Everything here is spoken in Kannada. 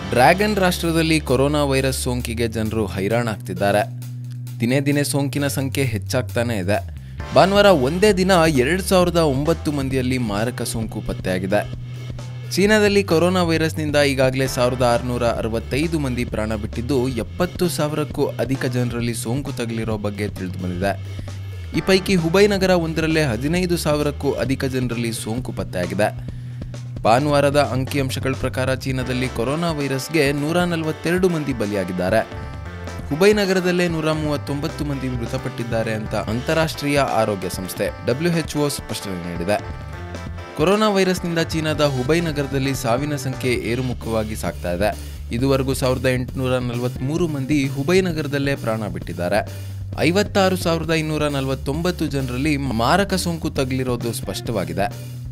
ಡ್ರ್ಯಾಗನ್ ರಾಷ್ಟ್ರದಲ್ಲಿ ಕೊರೋನಾ ವೈರಸ್ ಸೋಂಕಿಗೆ ಜನರು ಹೈರಾಣಾಗ್ತಿದ್ದಾರೆ ದಿನೇ ದಿನೇ ಸೋಂಕಿನ ಸಂಖ್ಯೆ ಹೆಚ್ಚಾಗ್ತಾನೆ ಇದೆ ಭಾನುವಾರ ಒಂದೇ ದಿನ ಎರಡು ಸಾವಿರದ ಒಂಬತ್ತು ಮಂದಿಯಲ್ಲಿ ಮಾರಕ ಸೋಂಕು ಪತ್ತೆಯಾಗಿದೆ ಚೀನಾದಲ್ಲಿ ಕೊರೋನಾ ವೈರಸ್ನಿಂದ ಈಗಾಗಲೇ ಸಾವಿರದ ಆರುನೂರ ಅರವತ್ತೈದು ಮಂದಿ ಪ್ರಾಣ ಬಿಟ್ಟಿದ್ದು ಎಪ್ಪತ್ತು ಸಾವಿರಕ್ಕೂ ಅಧಿಕ ಜನರಲ್ಲಿ ಸೋಂಕು ತಗುಲಿರೋ ಬಗ್ಗೆ ತಿಳಿದು ಬಂದಿದೆ ಈ ಪೈಕಿ ಹುಬೈ ನಗರ ಒಂದರಲ್ಲೇ ಹದಿನೈದು ಸಾವಿರಕ್ಕೂ ಅಧಿಕ ಜನರಲ್ಲಿ ಸೋಂಕು ಪತ್ತೆಯಾಗಿದೆ ಭಾನುವಾರದ ಅಂಕಿಅಂಶಗಳ ಪ್ರಕಾರ ಚೀನಾದಲ್ಲಿ ಕೊರೋನಾ ವೈರಸ್ಗೆ ನೂರ ನಲವತ್ತೆರಡು ಮಂದಿ ಬಲಿಯಾಗಿದ್ದಾರೆ ಹುಬೈ ನಗರದಲ್ಲೇ ನೂರ ಮೂವತ್ತೊಂಬತ್ತು ಮಂದಿ ಮೃತಪಟ್ಟಿದ್ದಾರೆ ಅಂತ ಅಂತಾರಾಷ್ಟ್ರೀಯ ಆರೋಗ್ಯ ಸಂಸ್ಥೆ ಡಬ್ಲ್ಯುಎಚ್ಒ ಸ್ಪಷ್ಟನೆ ನೀಡಿದೆ ಕೊರೋನಾ ವೈರಸ್ನಿಂದ ಚೀನಾದ ಹುಬೈ ನಗರದಲ್ಲಿ ಸಾವಿನ ಸಂಖ್ಯೆ ಏರುಮುಖವಾಗಿ ಸಾಗ್ತಾ ಇದೆ ಇದುವರೆಗೂ ಸಾವಿರದ ಎಂಟುನೂರ ನಲವತ್ತ್ಮೂರು ಮಂದಿ ಹುಬೈ ನಗರದಲ್ಲೇ ಪ್ರಾಣ ಬಿಟ್ಟಿದ್ದಾರೆ ಐವತ್ತಾರು ಸಾವಿರದ ಇನ್ನೂರ ನಲವತ್ತೊಂಬತ್ತು ಜನರಲ್ಲಿ ಮಾರಕ ಸೋಂಕು ತಗುಲಿರೋದು ಸ್ಪಷ್ಟವಾಗಿದೆ